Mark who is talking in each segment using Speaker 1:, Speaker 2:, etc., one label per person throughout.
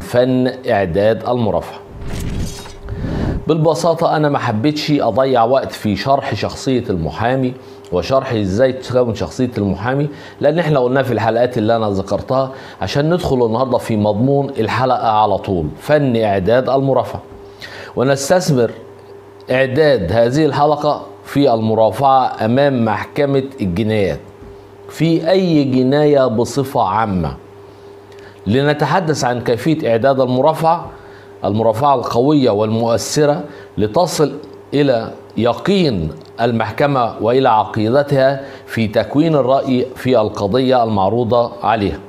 Speaker 1: فن إعداد المرافعة بالبساطة أنا ما حبيتش أضيع وقت في شرح شخصية المحامي وشرح ازاي تكون شخصية المحامي لأن احنا قلناه في الحلقات اللي أنا ذكرتها عشان ندخل النهاردة في مضمون الحلقة على طول فن إعداد المرافعة ونستثمر إعداد هذه الحلقة في المرافعة أمام محكمة الجنايات في أي جناية بصفة عامة لنتحدث عن كيفية إعداد المرافعة المرافعة القوية والمؤثرة لتصل إلى يقين المحكمة وإلى عقيدتها في تكوين الرأي في القضية المعروضة عليها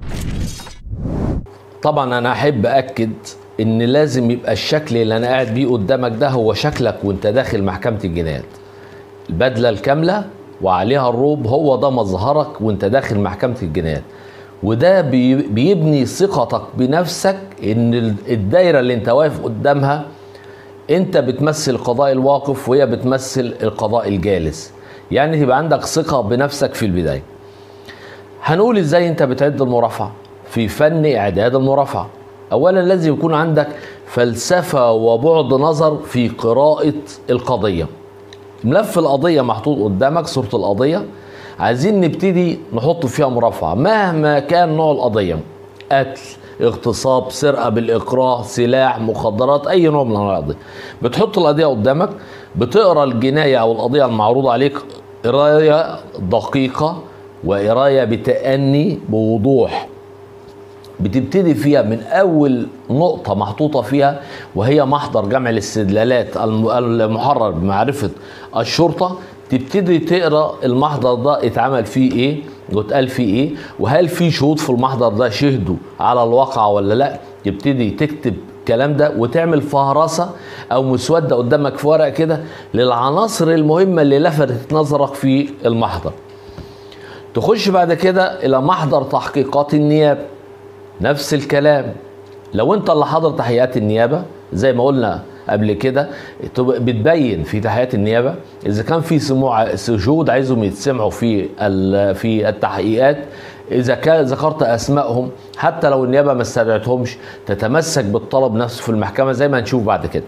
Speaker 1: طبعا أنا أحب أكد إن لازم يبقى الشكل اللي أنا قاعد بيه قدامك ده هو شكلك وأنت داخل محكمة الجنايات البدلة الكاملة وعليها الروب هو ده مظهرك وأنت داخل محكمة الجنايات وده بي- بيبني ثقتك بنفسك ان الدايره اللي انت واقف قدامها انت بتمثل القضاء الواقف وهي بتمثل القضاء الجالس يعني تبقى عندك ثقه بنفسك في البدايه هنقول ازاي انت بتعد المرافعه في فن اعداد المرافعه اولا لازم يكون عندك فلسفه وبعد نظر في قراءه القضيه ملف القضيه محطوط قدامك صوره القضيه عايزين نبتدي نحط فيها مرافعه مهما كان نوع القضيه قتل اغتصاب سرقه بالاكراه سلاح مخدرات اي نوع من انواع القضيه بتحط القضيه قدامك بتقرا الجنايه او القضيه المعروضه عليك قرايه دقيقه وقرايه بتأني بوضوح بتبتدي فيها من اول نقطه محطوطه فيها وهي محضر جمع الاستدلالات الم- المحرر بمعرفه الشرطه تبتدي تقرا المحضر ده اتعمل فيه ايه واتقال فيه ايه وهل في شهود في المحضر ده شهدوا على الواقع ولا لا تبتدي تكتب الكلام ده وتعمل فهرسه او مسوده قدامك في ورق كده للعناصر المهمه اللي لفتت نظرك في المحضر تخش بعد كده الى محضر تحقيقات النيابه نفس الكلام لو انت اللي حاضر تحقيقات النيابه زي ما قلنا قبل كده تبقى بتبين في تحقيقات النيابه اذا كان في سموع شهود عايزهم يتسمعوا في ال- في التحقيقات اذا كان ذكرت اسمائهم حتى لو النيابه ما استدعتهمش تتمسك بالطلب نفسه في المحكمه زي ما هنشوف بعد كده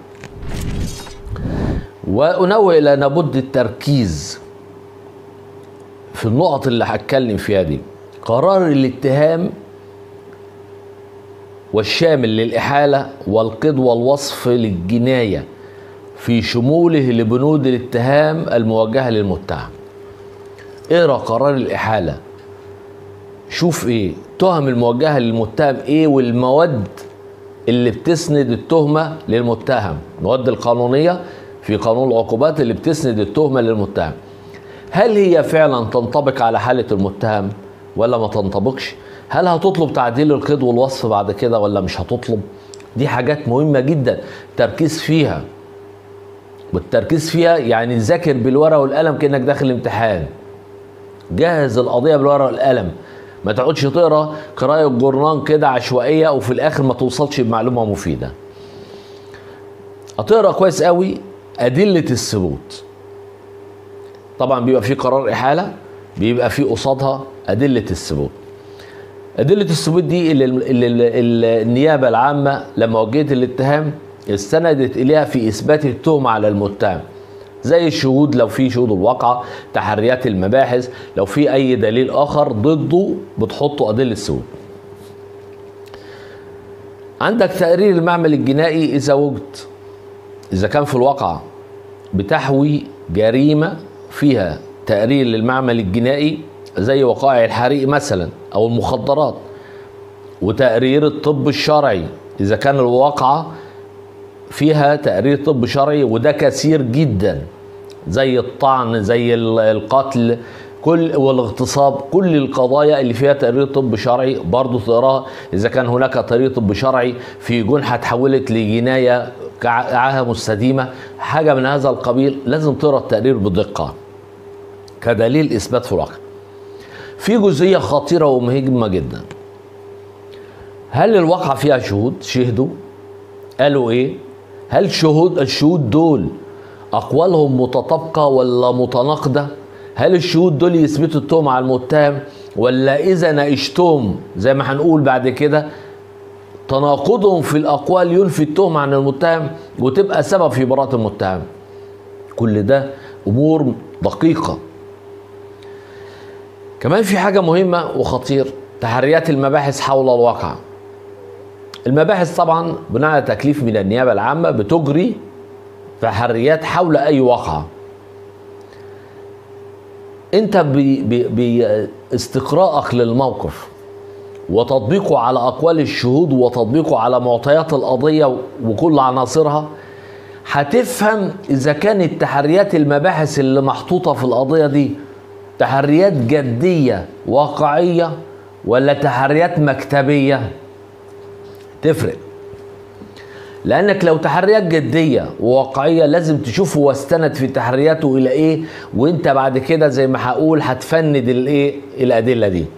Speaker 1: وانوه الى لابد التركيز في النقط اللي هتكلم فيها دي قرار الاتهام والشامل للإحالة والقيد والوصف للجناية في شموله لبنود الاتهام الموجهة للمتهم اقرا قرار الإحالة شوف ايه تهم الموجهة للمتهم ايه والمواد اللي بتسند التهمة للمتهم المواد القانونية في قانون العقوبات اللي بتسند التهمة للمتهم هل هي فعلا تنطبق على حالة المتهم ولا ما تنطبقش هل هتطلب تعديل القيد والوصف بعد كده ولا مش هتطلب دي حاجات مهمة جدا تركيز فيها والتركيز فيها يعني ذاكر بالورقة والقلم كأنك داخل امتحان جهز القضية بالورقة والقلم ما تقعدش تقرا قرايه جورنان كده عشوائيه وفي الاخر ما توصلش بمعلومه مفيده هتقرا كويس قوي ادله الثبوت طبعا بيبقى في قرار احاله بيبقى في قصادها ادله الثبوت ادله الثبوت دي اللي, اللي, اللي النيابه العامه لما وجهت الاتهام استندت اليها في اثبات التهمه على المتهم زي الشهود لو في شهود الواقعة تحريات المباحث لو في أي دليل آخر ضده بتحطوا أدلة ثبوت عندك تقرير المعمل الجنائي إذا وجد إذا كان في الواقعة بتحوي جريمة فيها تقرير للمعمل الجنائي زي وقائع الحريق مثلا أو المخدرات وتقرير الطب الشرعي إذا كان الواقعة فيها تقرير طب شرعي وده كثير جدا زي الطعن زي القتل كل والاغتصاب كل القضايا اللي فيها تقرير طب شرعي برضه تقراها اذا كان هناك تقرير طب شرعي في جنحه اتحولت لجنايه عاهه مستديمه حاجه من هذا القبيل لازم تقرا التقرير بدقه كدليل اثبات في الواقع في جزئيه خطيره ومهمه جدا هل الواقعه فيها شهود شهدوا قالوا ايه هل شهود الشهود دول اقوالهم متطابقه ولا متناقضه هل الشهود دول يثبتوا التهمه على المتهم ولا اذا ناقشتهم زي ما هنقول بعد كده تناقضهم في الاقوال ينفي التهمه عن المتهم وتبقى سبب في براءه المتهم كل ده امور دقيقه كمان في حاجه مهمه وخطير تحريات المباحث حول الواقع المباحث طبعا بناء على تكليف من النيابه العامه بتجري تحريات حول اي واقعه انت باستقراءك للموقف وتطبيقه على اقوال الشهود وتطبيقه على معطيات القضيه وكل عناصرها هتفهم اذا كانت تحريات المباحث اللي محطوطه في القضيه دي تحريات جديه واقعيه ولا تحريات مكتبيه تفرق لانك لو تحريات جديه وواقعيه لازم تشوف هو استند في تحرياته الى ايه وانت بعد كده زي ما هقول هتفند الايه الادله دي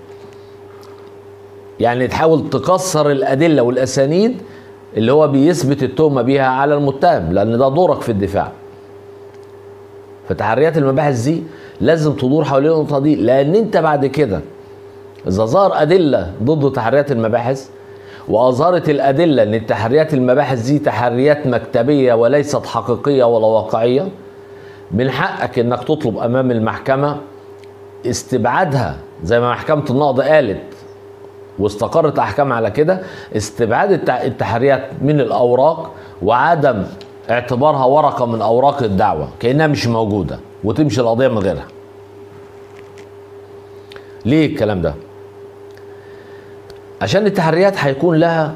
Speaker 1: يعني تحاول تكسر الادله والاسانيد اللي هو بيثبت التهمه بيها على المتهم لان ده دورك في الدفاع فتحريات المباحث دي لازم تدور حوالين النقطه دي لان انت بعد كده اذا ظهر ادله ضد تحريات المباحث واظهرت الادله ان تحريات المباحث دي تحريات مكتبيه وليست حقيقيه ولا واقعيه من حقك انك تطلب امام المحكمه استبعادها زي ما محكمه النقض قالت واستقرت احكام على كده استبعاد التحريات من الاوراق وعدم اعتبارها ورقه من اوراق الدعوه كانها مش موجوده وتمشي القضيه من غيرها ليه الكلام ده عشان التحريات هيكون لها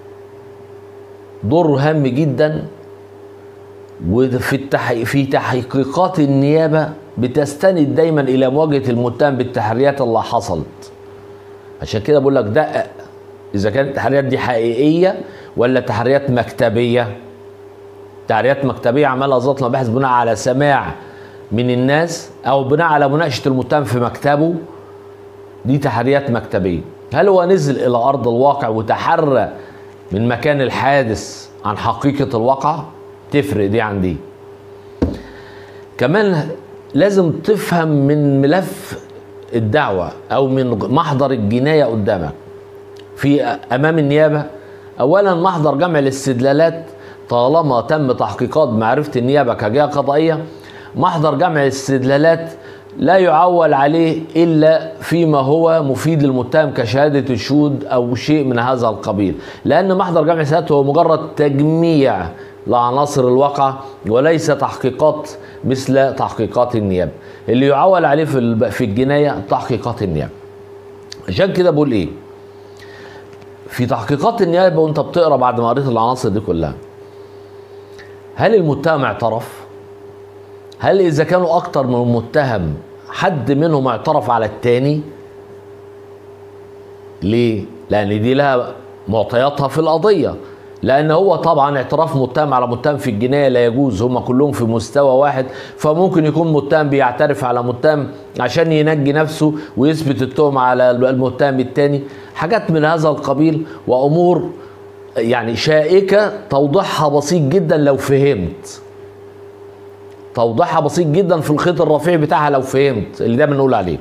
Speaker 1: دور هام جدا وفي التحقيق في تحقيقات النيابه بتستند دايما الى مواجهه المتهم بالتحريات اللي حصلت عشان كده بقول لك دقق اذا كانت التحريات دي حقيقيه ولا تحريات مكتبيه تحريات مكتبيه عملها ظبط مباحث بناء على سماع من الناس او بناء على مناقشه المتهم في مكتبه دي تحريات مكتبيه هل هو نزل الى ارض الواقع وتحرى من مكان الحادث عن حقيقه الواقع تفرق دي عن دي كمان لازم تفهم من ملف الدعوة أو من محضر الجناية قدامك في أمام النيابة أولا محضر جمع الاستدلالات طالما تم تحقيقات معرفة النيابة كجهة قضائية محضر جمع الاستدلالات لا يعول عليه إلا فيما هو مفيد للمتهم كشهادة الشهود أو شيء من هذا القبيل لأن محضر جمع الاستدلالات هو مجرد تجميع لعناصر الواقع وليس تحقيقات مثل تحقيقات النيابه اللي يعول عليه في في الجنايه تحقيقات النيابه عشان كده بقول ايه في تحقيقات النيابه وانت بتقرا بعد ما قريت العناصر دي كلها هل المتهم اعترف هل اذا كانوا اكتر من المتهم حد منهم اعترف على التاني ليه لان دي لها معطياتها في القضيه لان هو طبعا اعتراف متهم على متهم في الجنايه لا يجوز هم كلهم في مستوى واحد فممكن يكون متهم بيعترف على متهم عشان ينجي نفسه ويثبت التهم على المتهم الثاني حاجات من هذا القبيل وامور يعني شائكه توضيحها بسيط جدا لو فهمت توضيحها بسيط جدا في الخيط الرفيع بتاعها لو فهمت اللي ده بنقول عليه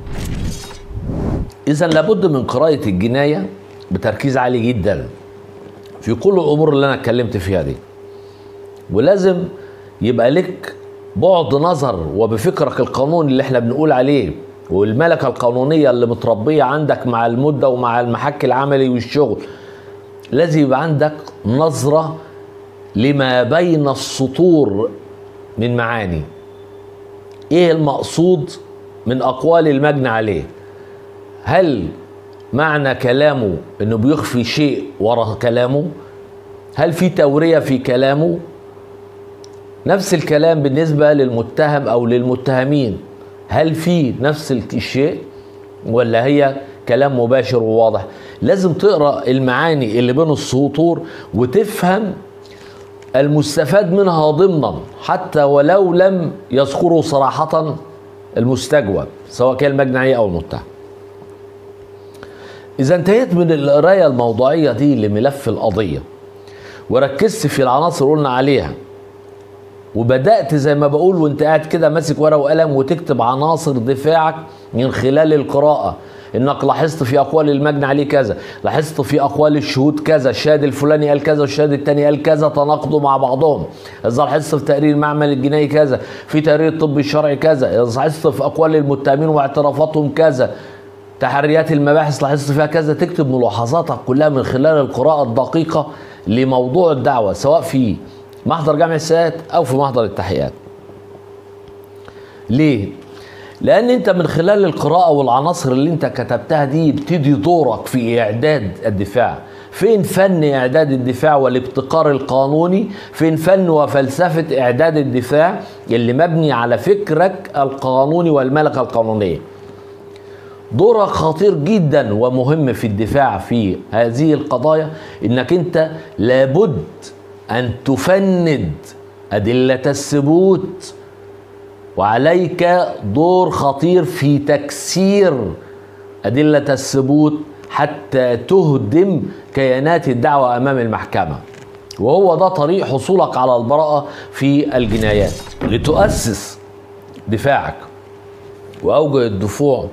Speaker 1: اذا لابد من قراءه الجنايه بتركيز عالي جدا في كل الامور اللي انا اتكلمت فيها دي ولازم يبقى لك بعد نظر وبفكرك القانوني اللي احنا بنقول عليه والملكه القانونيه اللي متربيه عندك مع المده ومع المحك العملي والشغل لازم يبقى عندك نظره لما بين السطور من معاني ايه المقصود من اقوال المجني عليه هل معنى كلامه انه بيخفي شيء ورا كلامه هل في توريه في كلامه نفس الكلام بالنسبه للمتهم او للمتهمين هل في نفس الشيء ولا هي كلام مباشر وواضح لازم تقرا المعاني اللي بين السطور وتفهم المستفاد منها ضمنا حتى ولو لم يذكروا صراحه المستجوب سواء كان المجنعي او المتهم إذا انتهيت من القراية الموضوعية دي لملف القضية وركزت في العناصر قلنا عليها وبدأت زي ما بقول وانت قاعد كده ماسك ورقة وقلم وتكتب عناصر دفاعك من خلال القراءة انك لاحظت في اقوال المجني عليه كذا لاحظت في اقوال الشهود كذا الشاهد الفلاني قال كذا والشاهد الثاني قال كذا تناقضوا مع بعضهم اذا لاحظت في تقرير المعمل الجنائي كذا في تقرير الطب الشرعي كذا اذا لاحظت في اقوال المتهمين واعترافاتهم كذا تحريات المباحث لاحظت فيها كذا تكتب ملاحظاتك كلها من خلال القراءة الدقيقة لموضوع الدعوة سواء في محضر جامع السادات أو في محضر التحقيقات ليه؟ لأن أنت من خلال القراءة والعناصر اللي أنت كتبتها دي يبتدي دورك في إعداد الدفاع فين فن إعداد الدفاع والابتكار القانوني فين فن وفلسفة إعداد الدفاع اللي مبني على فكرك القانوني والملكة القانونية دورك خطير جدا ومهم في الدفاع في هذه القضايا انك انت لابد ان تفند ادله الثبوت وعليك دور خطير في تكسير ادله الثبوت حتى تهدم كيانات الدعوه امام المحكمه وهو ده طريق حصولك على البراءه في الجنايات لتؤسس دفاعك واوجه الدفوع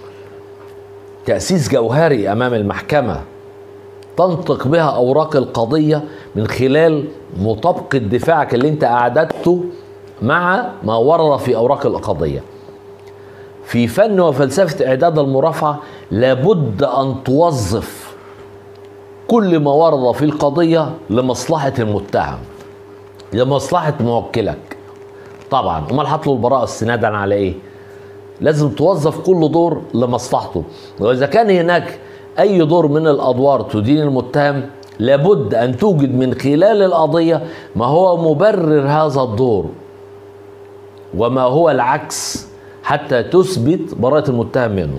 Speaker 1: تأسيس جوهري أمام المحكمة تنطق بها أوراق القضية من خلال مطابقة دفاعك اللي أنت أعددته مع ما ورد في أوراق القضية في فن وفلسفة إعداد المرافعة لابد أن توظف كل ما ورد في القضية لمصلحة المتهم لمصلحة موكلك طبعا امال هطلب البراءة استنادا على ايه؟ لازم توظف كل دور لمصلحته واذا كان هناك اي دور من الادوار تدين المتهم لابد ان توجد من خلال القضيه ما هو مبرر هذا الدور وما هو العكس حتى تثبت براءه المتهم منه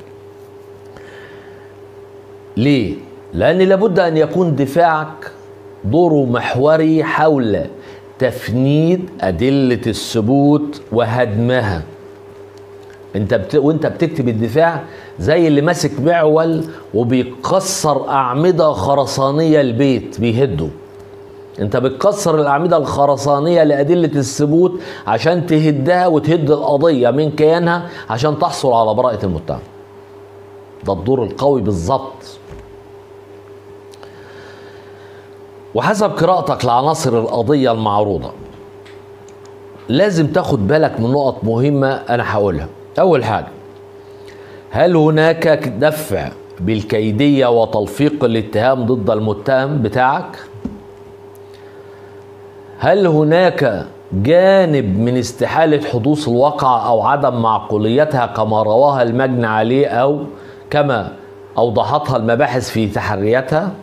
Speaker 1: ليه لان لابد ان يكون دفاعك دوره محوري حول تفنيد ادله الثبوت وهدمها انت بت... وانت بتكتب الدفاع زي اللي ماسك معول وبيكسر اعمده خرسانيه البيت بيهده انت بتكسر الاعمده الخرسانيه لادله الثبوت عشان تهدها وتهد القضيه من كيانها عشان تحصل على براءه المتهم ده الدور القوي بالظبط وحسب قراءتك لعناصر القضيه المعروضه لازم تاخد بالك من نقط مهمه انا هقولها أول حاجة هل هناك دفع بالكيدية وتلفيق الاتهام ضد المتهم بتاعك؟ هل هناك جانب من استحالة حدوث الواقعة أو عدم معقوليتها كما رواها المجني عليه أو كما أوضحتها المباحث في تحرياتها؟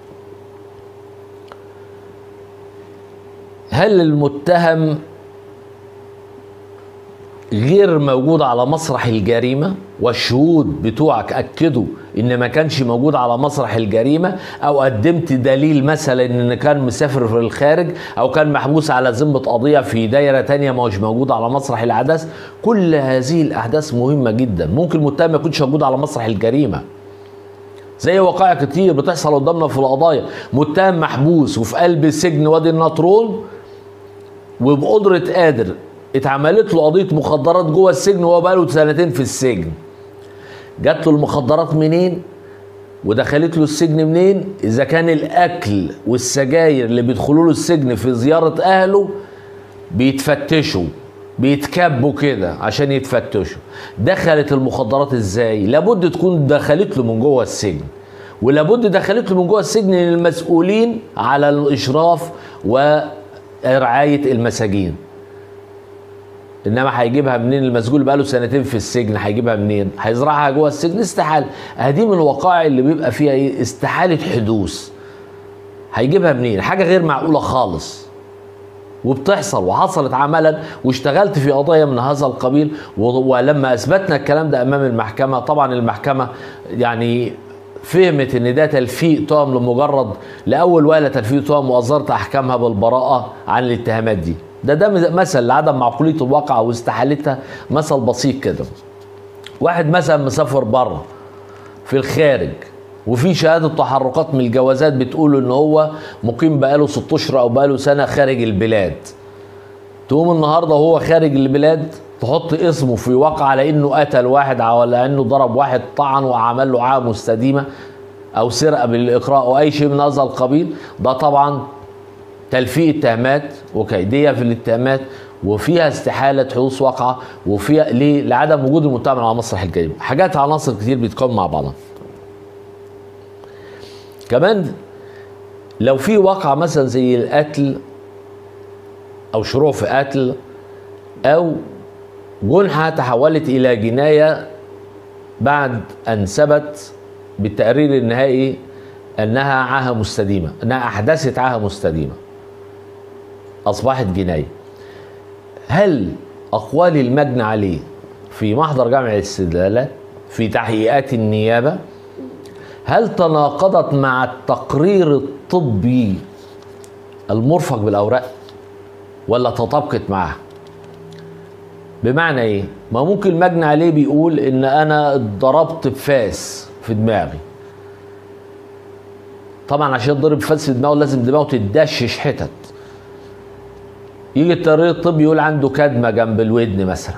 Speaker 1: هل المتهم غير موجود على مسرح الجريمه والشهود بتوعك اكدوا ان ما كانش موجود على مسرح الجريمه او قدمت دليل مثلا ان كان مسافر في الخارج او كان محبوس على ذمه قضيه في دايره تانية ما هوش موجود على مسرح الاحداث كل هذه الاحداث مهمه جدا ممكن المتهم ما يكونش موجود على مسرح الجريمه زي وقائع كتير بتحصل قدامنا في القضايا متهم محبوس وفي قلب سجن وادي النطرون وبقدرة قادر اتعملت له قضيه مخدرات جوه السجن وهو بقاله سنتين في السجن جات له المخدرات منين ودخلت له السجن منين اذا كان الاكل والسجاير اللي بيدخلوا له السجن في زياره اهله بيتفتشوا بيتكبوا كده عشان يتفتشوا دخلت المخدرات ازاي لابد تكون دخلت له من جوه السجن ولابد دخلت له من جوه السجن المسؤولين على الاشراف ورعايه المساجين انما هيجيبها منين المسجون بقاله سنتين في السجن هيجيبها منين هيزرعها جوه السجن استحاله دي من الوقائع اللي بيبقى فيها ايه استحاله حدوث هيجيبها منين حاجه غير معقوله خالص وبتحصل وحصلت عملا واشتغلت في قضايا من هذا القبيل ولما اثبتنا الكلام ده امام المحكمه طبعا المحكمه يعني فهمت ان ده تلفيق تهم لمجرد لاول وهله تلفيق تهم واصدرت احكامها بالبراءه عن الاتهامات دي ده ده مثل لعدم معقوليه الواقع واستحالتها مثل بسيط كده واحد مثلا مسافر بره في الخارج وفي شهاده تحركات من الجوازات بتقول ان هو مقيم بقاله ست اشهر او بقاله سنه خارج البلاد تقوم النهارده وهو خارج البلاد تحط اسمه في واقعة لانه قتل واحد او لانه ضرب واحد طعن وعمل له عاهه مستديمه او سرقه بالاقراء او اي شيء من هذا القبيل ده طبعا تلفيق اتهامات وكيديه في الاتهامات وفيها استحاله حدوث واقعه وفيها ليه؟ لعدم وجود المتهم على مسرح الجريمه حاجات عناصر كتير بتكون مع بعضها كمان لو في واقعة مثلا زي القتل أو شروع في قتل أو جنحة تحولت إلى جناية بعد أن ثبت بالتقرير النهائي أنها عاهة مستديمة أنها أحدثت عاهة مستديمة أصبحت جناية هل أقوال المجني عليه في محضر جامع الاستدلالات في تحقيقات النيابة هل تناقضت مع التقرير الطبي المرفق بالاوراق ولا تطابقت معه بمعنى ايه ما ممكن المجني عليه بيقول ان انا ضربت بفاس في دماغي طبعا عشان يضرب فاس في دماغه لازم دماغه تدشش حتت يجي التقرير الطبي يقول عنده كدمه جنب الودن مثلا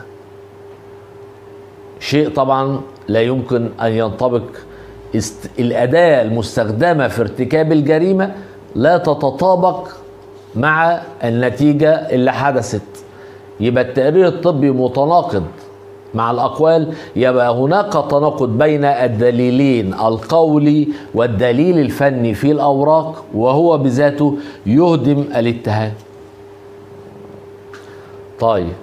Speaker 1: شيء طبعا لا يمكن ان ينطبق است... الأداة المستخدمة في ارتكاب الجريمة لا تتطابق مع النتيجة اللي حدثت يبقى التقرير الطبي متناقض مع الأقوال يبقى هناك تناقض بين الدليلين القولي والدليل الفني في الأوراق وهو بذاته يهدم الاتهام طيب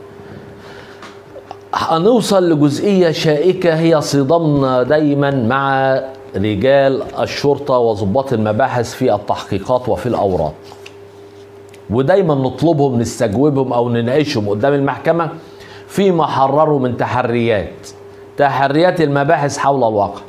Speaker 1: هنوصل لجزئية شائكة هي صدامنا دايما مع رجال الشرطة وضباط المباحث في التحقيقات وفي الأوراق ودايما نطلبهم نستجوبهم أو نناقشهم قدام المحكمة فيما حرروا من تحريات تحريات المباحث حول الواقع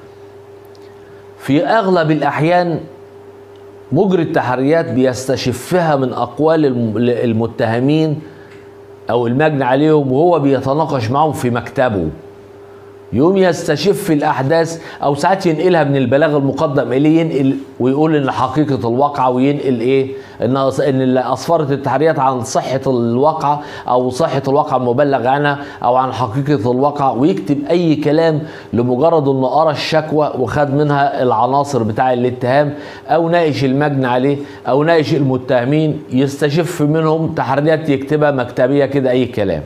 Speaker 1: في أغلب الأحيان مجري التحريات بيستشفها من أقوال المتهمين او المجني عليهم وهو بيتناقش معهم في مكتبه يقوم يستشف الاحداث او ساعات ينقلها من البلاغ المقدم اليه ينقل ويقول ان حقيقه الواقعه وينقل ايه ان ان اسفرت التحريات عن صحه الواقعه او صحه الواقعه المبلغ عنها او عن حقيقه الواقعه ويكتب اي كلام لمجرد انه قرا الشكوى وخد منها العناصر بتاع الاتهام او ناقش المجني عليه او ناقش المتهمين يستشف منهم تحريات يكتبها مكتبيه كده اي كلام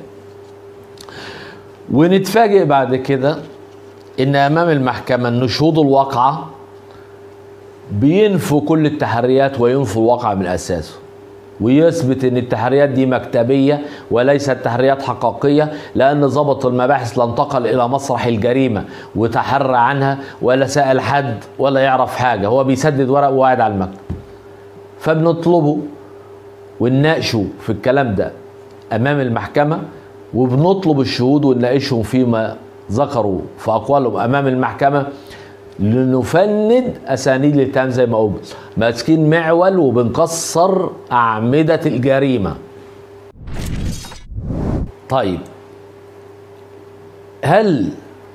Speaker 1: ونتفاجئ بعد كده ان امام المحكمه ان شهود الواقعه بينفوا كل التحريات وينفوا الواقع من اساسه ويثبت ان التحريات دي مكتبيه وليست تحريات حقيقيه لان ضابط المباحث لا انتقل الى مسرح الجريمه وتحرى عنها ولا سال حد ولا يعرف حاجه هو بيسدد ورق وقاعد على المكتب فبنطلبه ونناقشه في الكلام ده امام المحكمه وبنطلب الشهود ونناقشهم فيما ذكروا في اقوالهم امام المحكمه لنفند اسانيد الاتهام زي ما قلت ماسكين معول وبنكسر اعمده الجريمه طيب هل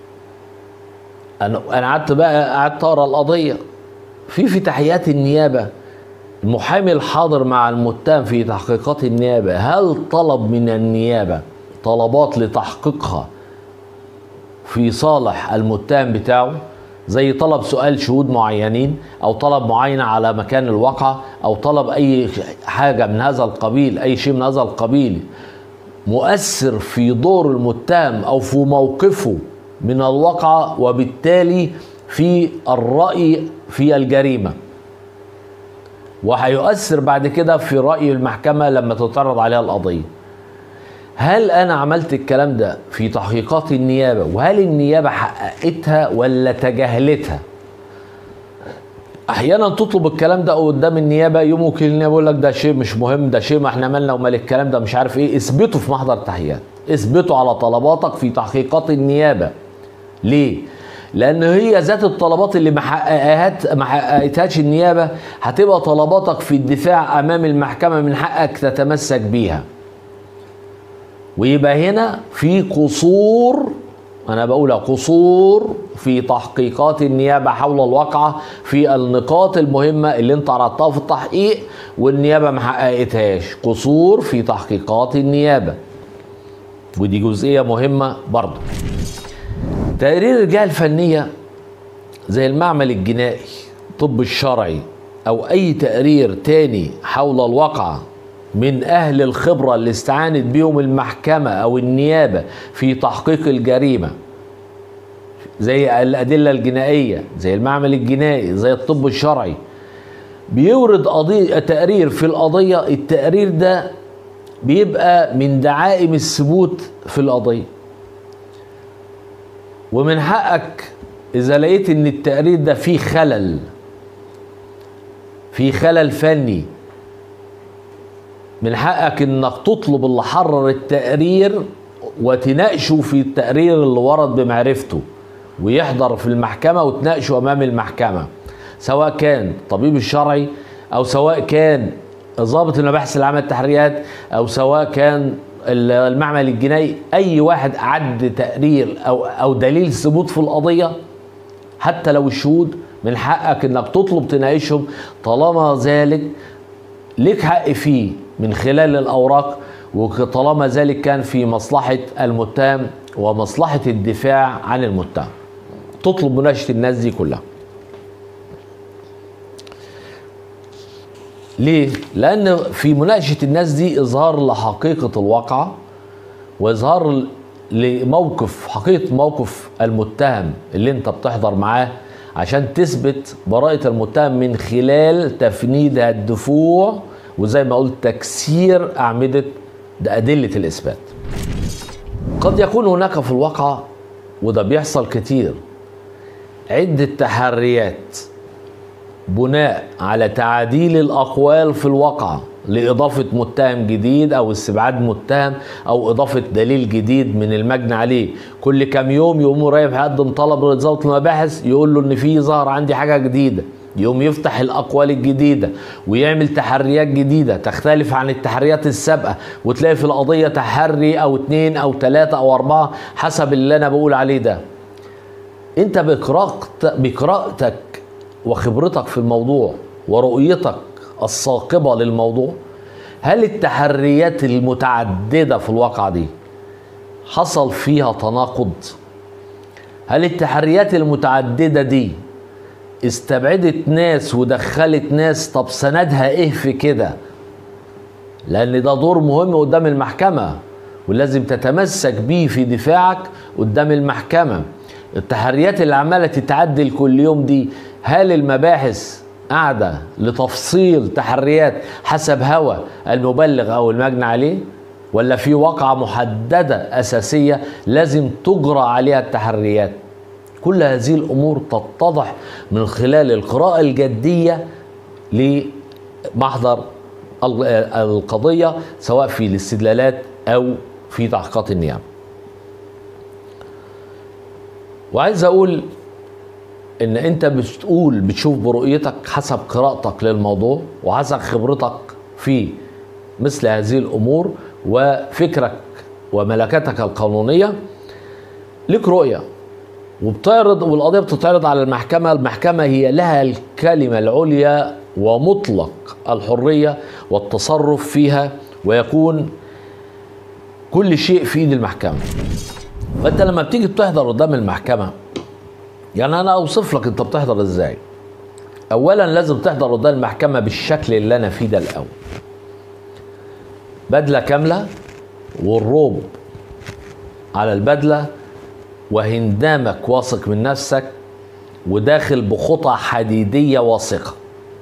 Speaker 1: انا انا قعدت بقى قعدت اقرا القضيه في في تحيات النيابه المحامي الحاضر مع المتهم في تحقيقات النيابه هل طلب من النيابه طلبات لتحقيقها في صالح المتهم بتاعه زي طلب سؤال شهود معينين او طلب معين على مكان الواقعة او طلب اي حاجة من هذا القبيل اي شيء من هذا القبيل مؤثر في دور المتهم او في موقفه من الواقعة وبالتالي في الرأي في الجريمة وهيؤثر بعد كده في رأي المحكمة لما تتعرض عليها القضية هل انا عملت الكلام ده في تحقيقات النيابه وهل النيابه حققتها ولا تجاهلتها احيانا تطلب الكلام ده قدام النيابه يوم وكيل النيابه يقول لك ده شيء مش مهم ده شيء ما احنا مالنا ومال الكلام ده مش عارف ايه اثبته في محضر التحقيقات اثبته على طلباتك في تحقيقات النيابه ليه لان هي ذات الطلبات اللي ما حققهات ما حققتهاش النيابه هتبقى طلباتك في الدفاع امام المحكمه من حقك تتمسك بيها ويبقى هنا في قصور انا بقول قصور في تحقيقات النيابه حول الواقعه في النقاط المهمه اللي انت عرضتها في التحقيق والنيابه ما حققتهاش قصور في تحقيقات النيابه ودي جزئية مهمة برضه تقرير الجهة الفنية زي المعمل الجنائي الطب الشرعي أو أي تقرير تاني حول الواقعة من أهل الخبرة اللي استعانت بيهم المحكمة أو النيابة في تحقيق الجريمة زي الأدلة الجنائية زي المعمل الجنائي زي الطب الشرعي بيورد قضية تقرير في القضية التقرير ده بيبقى من دعائم الثبوت في القضية ومن حقك إذا لقيت إن التقرير ده فيه خلل فيه خلل فني من حقك إنك تطلب اللي حرر التقرير وتناقشه في التقرير اللي ورد بمعرفته ويحضر في المحكمة وتناقشه أمام المحكمة سواء كان الطبيب الشرعي أو سواء كان ضابط المباحث العامة التحريات أو سواء كان المعمل الجنائي أي واحد عد تقرير أو أو دليل ثبوت في القضية حتى لو الشهود من حقك إنك تطلب تناقشهم طالما ذلك ليك حق فيه من خلال الأوراق وطالما ذلك كان في مصلحة المتهم ومصلحة الدفاع عن المتهم تطلب مناقشة الناس دي كلها ليه؟ لأن في مناقشة الناس دي إظهار لحقيقة الواقعة وإظهار لموقف حقيقة موقف المتهم اللي أنت بتحضر معاه عشان تثبت براءة المتهم من خلال تفنيد الدفوع وزي ما قلت تكسير أعمدة أدلة الإثبات. قد يكون هناك في الواقعة وده بيحصل كتير عدة تحريات بناء على تعديل الأقوال في الواقعة لإضافة متهم جديد أو استبعاد متهم أو إضافة دليل جديد من المجني عليه كل كام يوم يقوم رايح يقدم طلب لضابط المباحث يقول له إن في ظهر عندي حاجة جديدة يقوم يفتح الأقوال الجديدة ويعمل تحريات جديدة تختلف عن التحريات السابقة وتلاقي في القضية تحري أو اتنين أو تلاتة أو أربعة حسب اللي أنا بقول عليه ده أنت بقراءتك وخبرتك في الموضوع ورؤيتك الثاقبة للموضوع هل التحريات المتعددة في الواقعة دي حصل فيها تناقض هل التحريات المتعددة دي استبعدت ناس ودخلت ناس طب سندها ايه في كده لان ده دور مهم قدام المحكمة ولازم تتمسك بيه في دفاعك قدام المحكمة التحريات اللي عمالة تتعدل كل يوم دي هل المباحث قاعدة لتفصيل تحريات حسب هوى المبلغ أو المجني عليه ولا في واقعة محددة أساسية لازم تجرى عليها التحريات كل هذه الأمور تتضح من خلال القراءة الجدية لمحضر القضية سواء في الاستدلالات أو في تحقيقات النيابة وعايز أقول ان انت بتقول بتشوف برؤيتك حسب قراءتك للموضوع وحسب خبرتك في مثل هذه الامور وفكرك وملكاتك القانونيه لك رؤيه وبتعرض والقضيه بتتعرض على المحكمه المحكمه هي لها الكلمه العليا ومطلق الحريه والتصرف فيها ويكون كل شيء في ايد المحكمه فانت لما بتيجي بتحضر قدام المحكمه يعني انا اوصف لك انت بتحضر ازاي اولا لازم تحضر قدام المحكمه بالشكل اللي انا فيه ده الاول بدله كامله والروب على البدله وهندامك واثق من نفسك وداخل بخطى حديديه واثقه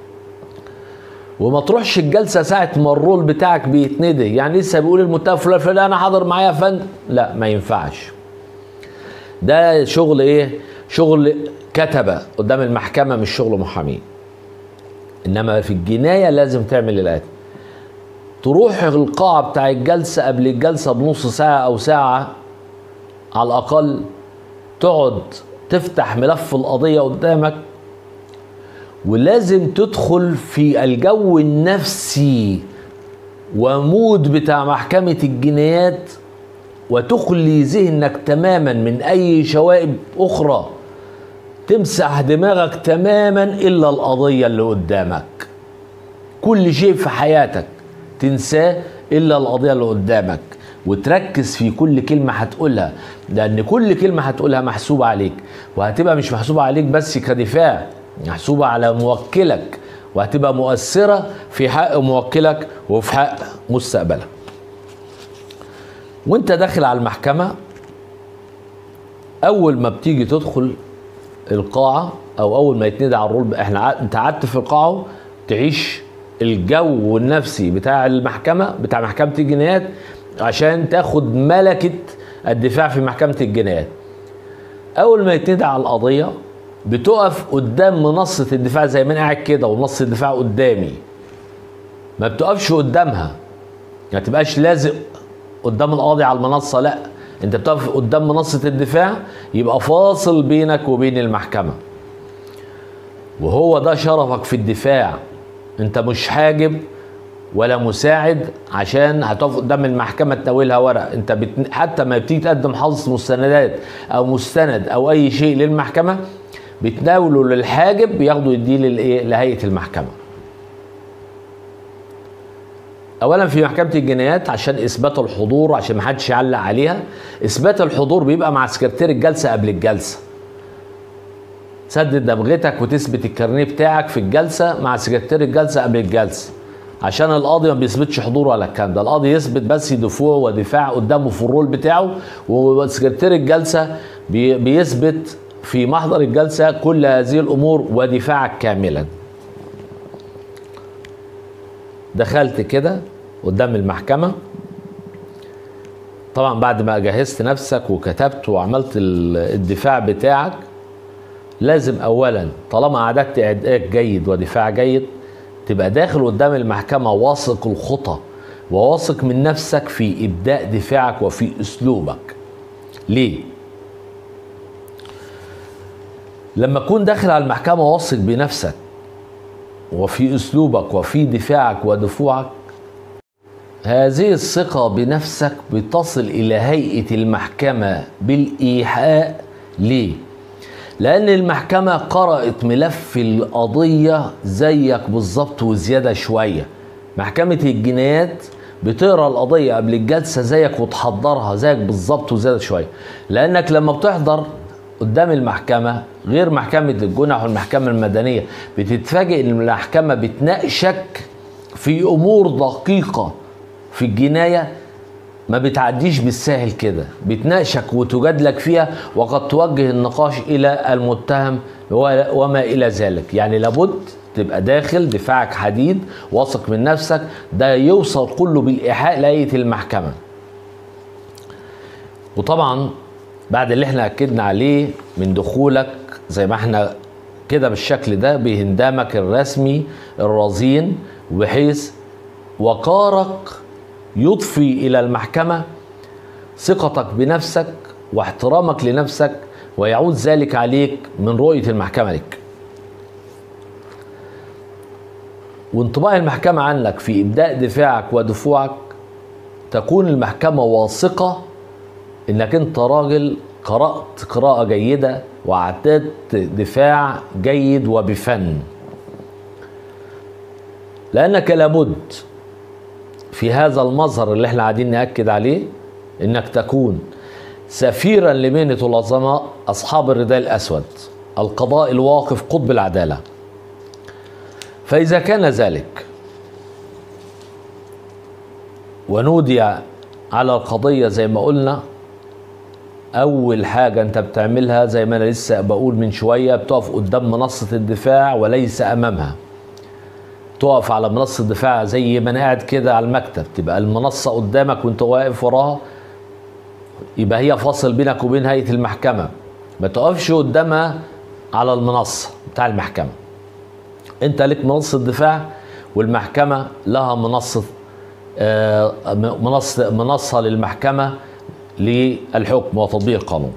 Speaker 1: وما تروحش الجلسه ساعه ما الرول بتاعك بيتندي يعني لسه بيقول المتهم فلان فلان انا حاضر معايا يا فندم لا ما ينفعش ده شغل ايه شغل كتبه قدام المحكمه مش شغل محامين انما في الجنايه لازم تعمل الاتي تروح القاعه بتاع الجلسه قبل الجلسه بنص ساعه او ساعه على الاقل تقعد تفتح ملف القضيه قدامك ولازم تدخل في الجو النفسي ومود بتاع محكمه الجنايات وتخلي ذهنك تماما من اي شوائب اخرى تمسح دماغك تماما الا القضيه اللي قدامك كل شيء في حياتك تنساه الا القضيه اللي قدامك وتركز في كل كلمة هتقولها لأن كل كلمة هتقولها محسوبة عليك وهتبقى مش محسوبة عليك بس كدفاع محسوبة على موكلك وهتبقى مؤثرة في حق موكلك وفي حق مستقبلك وانت داخل على المحكمة أول ما بتيجي تدخل القاعة أو أول ما يتندى على الرول احنا ع- انت قعدت في القاعة تعيش الجو النفسي بتاع المحكمة بتاع محكمة الجنايات عشان تاخد ملكة الدفاع في محكمة الجنايات اول ما يتندى على القضيه بتقف قدام منصه الدفاع زي ما انا قاعد كده ومنصه الدفاع قدامي ما بتقفش قدامها ما تبقاش لازق قدام القاضي على المنصه لا انت بتقف قدام منصه الدفاع يبقى فاصل بينك وبين المحكمه وهو ده شرفك في الدفاع انت مش حاجب ولا مساعد عشان هتقف قدام المحكمه تناولها ورق انت بت... حتى ما بتيجي تقدم حظ مستندات او مستند او اي شيء للمحكمه بتناوله للحاجب بياخده يديه للايه لهيئه المحكمه اولا في محكمه الجنايات عشان اثبات الحضور عشان ما حدش يعلق عليها اثبات الحضور بيبقى مع سكرتير الجلسه قبل الجلسه تسدد دمغتك وتثبت الكارنيه بتاعك في الجلسه مع سكرتير الجلسه قبل الجلسه عشان القاضي ما بيثبتش حضور ولا الكلام ده القاضي يثبت بس دفوع ودفاع قدامه في الرول بتاعه وسكرتير الجلسه بي- بيثبت في محضر الجلسه كل هذه الامور ودفاعك كاملا دخلت كده قدام المحكمه طبعا بعد ما جهزت نفسك وكتبت وعملت ال- الدفاع بتاعك لازم اولا طالما اعددت اعداد جيد ودفاع جيد تبقى داخل قدام المحكمه واثق الخطى وواثق من نفسك في ابداء دفاعك وفي اسلوبك ليه لما تكون داخل على المحكمه واثق بنفسك وفي اسلوبك وفي دفاعك ودفوعك هذه الثقة بنفسك بتصل إلى هيئة المحكمة بالإيحاء ليه؟ لأن المحكمة قرأت ملف القضية زيك بالظبط وزيادة شوية محكمة الجنايات بتقرا القضية قبل الجلسة زيك وتحضرها زيك بالظبط وزيادة شوية لأنك لما بتحضر قدام المحكمة غير محكمة الجنح والمحكمة المدنية بتتفاجئ إن المحكمة بتناقشك في أمور دقيقة في الجناية ما بتعديش بالساهل كده بتناقشك وتجادلك فيها وقد توجه النقاش الى المتهم و- وما الى ذلك يعني لابد تبقى داخل دفاعك حديد واثق من نفسك ده يوصل كله بالايحاء لهيئه المحكمه وطبعا بعد اللي احنا اكدنا عليه من دخولك زي ما احنا كده بالشكل ده بهندامك الرسمي الرزين بحيث وقارك يضفي الى المحكمه ثقتك بنفسك واحترامك لنفسك ويعود ذلك عليك من رؤيه المحكمه لك. وانطباع المحكمه عنك في ابداء دفاعك ودفوعك تكون المحكمه واثقه انك انت راجل قرات قراءه جيده واعددت دفاع جيد وبفن. لانك لابد في هذا المظهر اللي احنا قاعدين ناكد عليه انك تكون سفيرا لمهنه العظماء اصحاب الرداء الاسود القضاء الواقف قطب العداله فاذا كان ذلك ونودي على القضيه زي ما قلنا اول حاجه انت بتعملها زي ما انا لسه بقول من شويه بتقف قدام منصه الدفاع وليس امامها تقف على منصة الدفاع زي ما انا قاعد كده على المكتب تبقى المنصة قدامك وانت واقف وراها يبقى هي فاصل بينك وبين هيئة المحكمة ما تقفش قدامها على المنصة بتاع المحكمة انت لك منصة دفاع والمحكمة لها منصة آه، منصة منصة للمحكمة للحكم وتطبيق القانون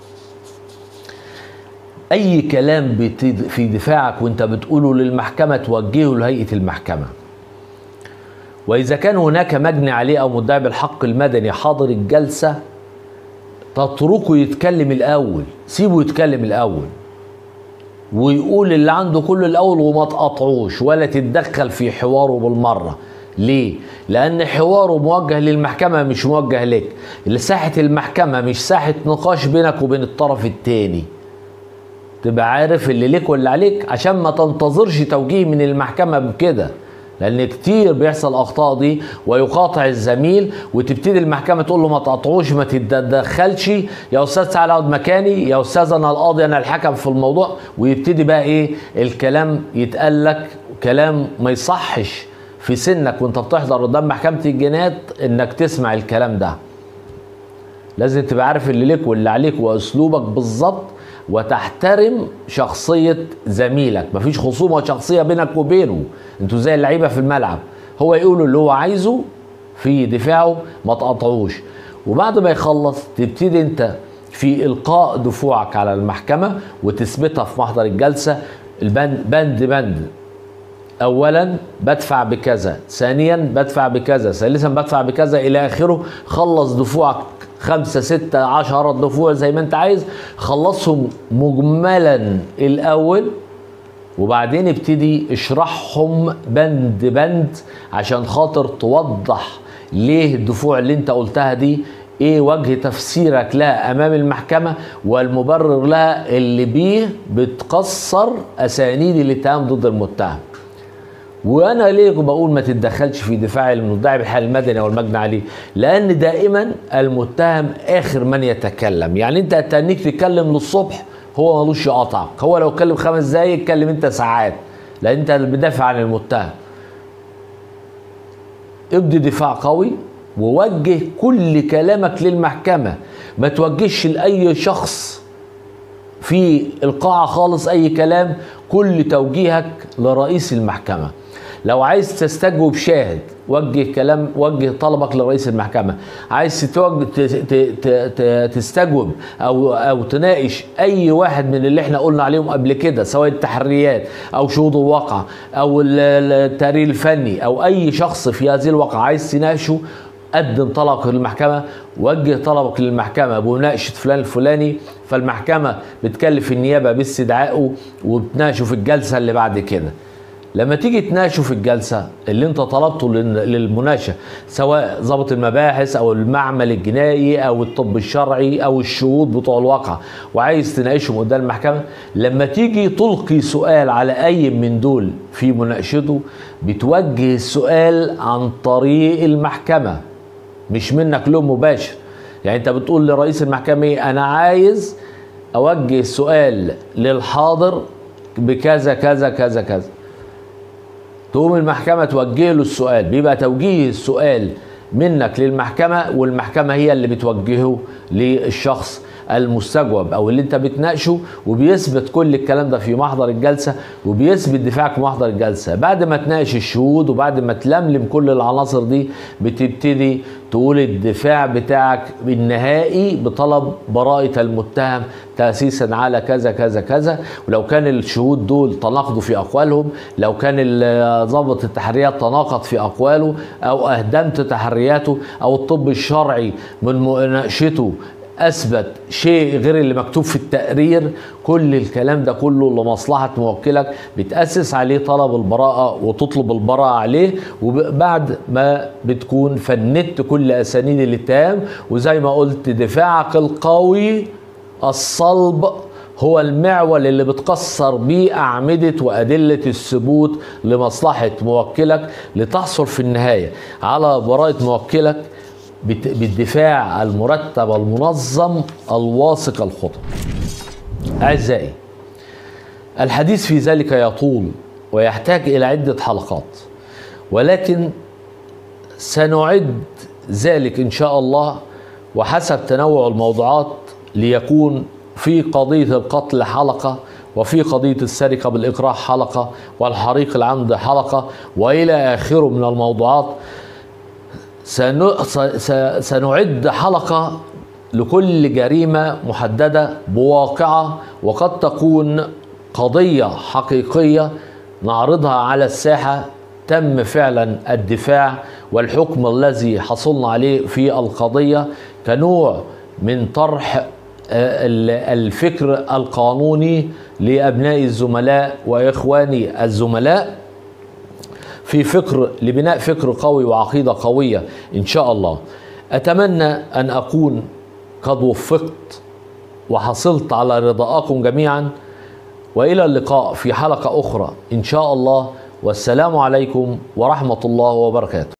Speaker 1: اي كلام بت- في دفاعك وانت بتقوله للمحكمه توجهه لهيئه المحكمه واذا كان هناك مجني عليه او مدعي بالحق المدني حاضر الجلسه تتركه يتكلم الاول سيبه يتكلم الاول ويقول اللي عنده كله الاول وما تقاطعوش ولا تتدخل في حواره بالمره ليه؟ لأن حواره موجه للمحكمة مش موجه لك ساحة المحكمة مش ساحة نقاش بينك وبين الطرف التاني تبقى عارف اللي ليك واللي عليك عشان ما تنتظرش توجيه من المحكمة بكده لان كتير بيحصل اخطاء دي ويقاطع الزميل وتبتدي المحكمه تقول له ما تقطعوش ما تتدخلش يا استاذ تعالى اقعد مكاني يا استاذ انا القاضي انا الحكم في الموضوع ويبتدي بقى ايه الكلام يتقال لك كلام ما يصحش في سنك وانت بتحضر قدام محكمه الجنايات انك تسمع الكلام ده لازم تبقى عارف اللي ليك واللي عليك واسلوبك بالظبط وتحترم شخصية زميلك مفيش خصومة شخصية بينك وبينه انتوا زي اللعيبة في الملعب هو يقول اللي هو عايزه في دفاعه ما تقطعوش وبعد ما يخلص تبتدي انت في القاء دفوعك على المحكمة وتثبتها في محضر الجلسة البند بند بند اولا بدفع بكذا ثانيا بدفع بكذا ثالثا بدفع بكذا الى اخره خلص دفوعك خمسة ستة عشرة دفوع زي ما انت عايز خلصهم مجملا الاول وبعدين ابتدي اشرحهم بند بند عشان خاطر توضح ليه الدفوع اللي انت قلتها دي ايه وجه تفسيرك لها امام المحكمة والمبرر لها اللي بيه بتكسر اسانيد الاتهام ضد المتهم وانا ليه بقول ما تتدخلش في دفاع المدعي بالحال المدني او المجني عليه لان دائما المتهم اخر من يتكلم يعني انت هتنيك تتكلم للصبح هو ملوش يقاطعك هو لو اتكلم خمس دقايق اتكلم انت ساعات لان انت اللي بتدافع عن المتهم ابدي دفاع قوي ووجه كل كلامك للمحكمة ما توجهش لأي شخص في القاعة خالص أي كلام كل توجيهك لرئيس المحكمة لو عايز تستجوب شاهد وجه كلام وجه طلبك لرئيس المحكمه عايز تتوجه تستجوب او او تناقش اي واحد من اللي احنا قلنا عليهم قبل كده سواء التحريات او شهود الواقع او التقرير الفني او اي شخص في هذه الواقعه عايز تناقشه قدم طلبك للمحكمة وجه طلبك للمحكمة بمناقشة فلان الفلاني فالمحكمة بتكلف النيابة باستدعائه وبتناقشه في الجلسة اللي بعد كده لما تيجي تناقشه في الجلسة اللي انت طلبته للمناقشة سواء ضابط المباحث او المعمل الجنائي او الطب الشرعي او الشهود بتوع الواقع وعايز تناقشهم قدام المحكمة لما تيجي تلقي سؤال على اي من دول في مناقشته بتوجه السؤال عن طريق المحكمة مش منك له مباشر يعني انت بتقول لرئيس المحكمة ايه انا عايز اوجه سؤال للحاضر بكذا كذا كذا كذا تقوم المحكمة توجه له السؤال بيبقى توجيه السؤال منك للمحكمة والمحكمة هي اللي بتوجهه للشخص المستجوب او اللي انت بتناقشه وبيثبت كل الكلام ده في محضر الجلسه وبيثبت دفاعك في محضر الجلسه بعد ما تناقش الشهود وبعد ما تلملم كل العناصر دي بتبتدي تقول الدفاع بتاعك النهائي بطلب براءة المتهم تأسيسا على كذا كذا كذا ولو كان الشهود دول تناقضوا في أقوالهم لو كان ضابط التحريات تناقض في أقواله أو أهدمت تحرياته أو الطب الشرعي من مناقشته اثبت شيء غير اللي مكتوب في التقرير كل الكلام ده كله لمصلحه موكلك بتاسس عليه طلب البراءه وتطلب البراءه عليه وبعد ما بتكون فندت كل اسانيد الاتهام وزي ما قلت دفاعك القوي الصلب هو المعول اللي بتكسر بيه أعمدة وأدلة الثبوت لمصلحة موكلك لتحصل في النهاية على براءة موكلك بالدفاع المرتب المنظم الواثق الخطى أعزائي الحديث في ذلك يطول ويحتاج إلى عدة حلقات ولكن سنعد ذلك إن شاء الله وحسب تنوع الموضوعات ليكون في قضية القتل حلقة وفي قضية السرقة بالإكراه حلقة والحريق العمد حلقة وإلى آخره من الموضوعات سنعد حلقة لكل جريمة محددة بواقعة وقد تكون قضية حقيقية نعرضها على الساحة تم فعلا الدفاع والحكم الذي حصلنا عليه في القضية كنوع من طرح الفكر القانوني لأبناء الزملاء وإخواني الزملاء في فكر لبناء فكر قوي وعقيده قويه ان شاء الله اتمنى ان اكون قد وفقت وحصلت على رضاءكم جميعا والى اللقاء في حلقه اخرى ان شاء الله والسلام عليكم ورحمه الله وبركاته